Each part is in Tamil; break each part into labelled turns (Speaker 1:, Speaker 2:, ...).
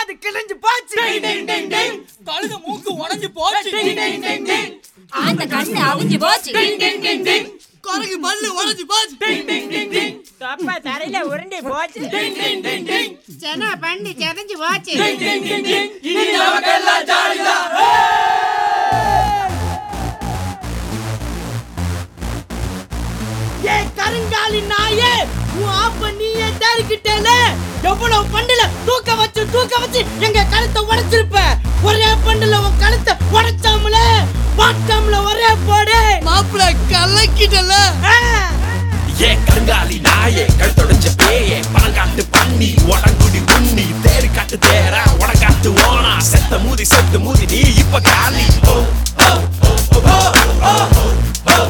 Speaker 1: காது கிழிஞ்சு போச்சு
Speaker 2: கழுத மூக்கு உடைஞ்சு போச்சு
Speaker 3: அந்த கண்ணு அவிஞ்சு போச்சு
Speaker 2: கரகு பல்லு உடைஞ்சு போச்சு
Speaker 1: தொப்பை தரையில உருண்டி போச்சு
Speaker 3: சென பண்ணி செதஞ்சு போச்சு
Speaker 2: இனி நமக்கெல்லாம் ஜாலிதான்
Speaker 1: ஏ கருங்காலி நாயே உன் ஆப்ப நீயே தேடிக்கிட்டேல எவ்வளவு பண்டுல தூக்க வச்சு தூக்க வச்சு எங்க கழுத்தை உடைச்சிருப்ப ஒரே பண்டுல உன் கழுத்தை உடைச்சாமல பாட்டாமல ஒரே போடு
Speaker 2: மாப்பிள கலக்கிட்டல
Speaker 1: ஆ.
Speaker 4: ஏ கருங்காலி நாயே கழுத்தொடைஞ்ச பேயே பணங்காட்டு பண்ணி உடங்குடி உண்ணி தேரு காட்டு தேரா உடங்காட்டு ஓனா செத்த மூதி செத்து மூதி நீ இப்ப காலி ஓ, ஓ, ஓ, ஓ, ஓ, ஓ,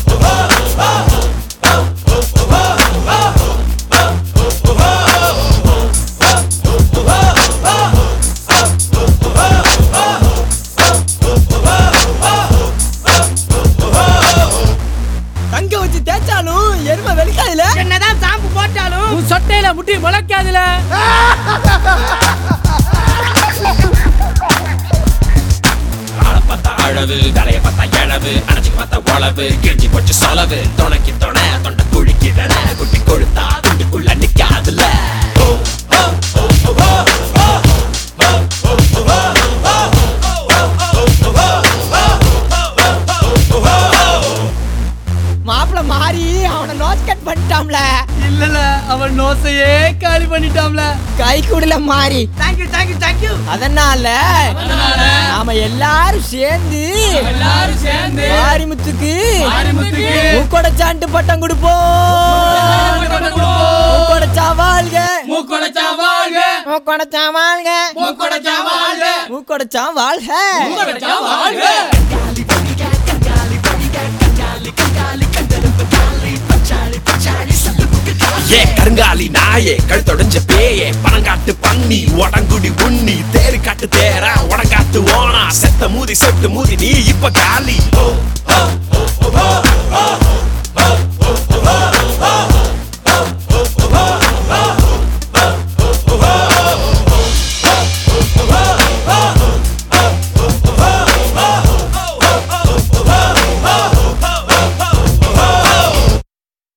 Speaker 2: தங்க வச்சு தேய்ச்சாலும் எருமை வெளிக்காதுல
Speaker 1: என்னதான் சாம்பு போட்டாலும்
Speaker 2: உன் சொட்டையில முட்டி முளைக்காதுல
Speaker 4: ஆளை பார்த்தா அழவு தலைய பார்த்தா எழவு அணைச்சிக்கு பார்த்தா உழவு கிழிஞ்சி போச்சு சொலவு துணைக்கு துணை தொண்டை குழிக்கு வென குட்டி கொழுத்தா துண்டுக்குள்ள நிக்காதுல ஓ, ஓ, ஓ, ஓ, ஓ, ஓ, ஓ, ஓ, ஓ,
Speaker 2: மாப்பிள மாறி அவனை நோஸ் கட் பண்ணிட்டாம்ல இல்லல அவன் நோசையே காலி பண்ணிட்டாம்ல கை கூடல மாறி
Speaker 1: தேங்க்யூ தேங்க்யூ தேங்க்யூ
Speaker 2: அதனால நாம எல்லாரும் சேர்ந்து
Speaker 5: எல்லாரும் சேர்ந்து
Speaker 2: மாரிமுத்துக்கு
Speaker 5: மாரிமுத்துக்கு
Speaker 2: மூக்கொடைச்சான்ட்டு பட்டம் கொடுப்போம் மூக்கொடைச்சா வாழ்க
Speaker 5: மூக்கொடைச்சா வாழ்க
Speaker 2: மூக்கொடைச்சா வாழ்க
Speaker 5: மூக்கொடைச்சா வாழ்க
Speaker 2: மூக்கொடைச்சா வாழ்க
Speaker 5: மூக்கொடைச்சா வாழ்க
Speaker 4: ஏ கருங்காலி நாயே கழுத்தொடைஞ்ச பேயே பணங்காட்டு பண்ணி உடங்குடி உண்ணி தேரு காட்டு தேரா உடங்காட்டு ஓனா செத்த மூதி செத்து மூதி நீ இப்ப காலி ஓ, ஓ, ஓ, ஓ, ஓ, ஓ,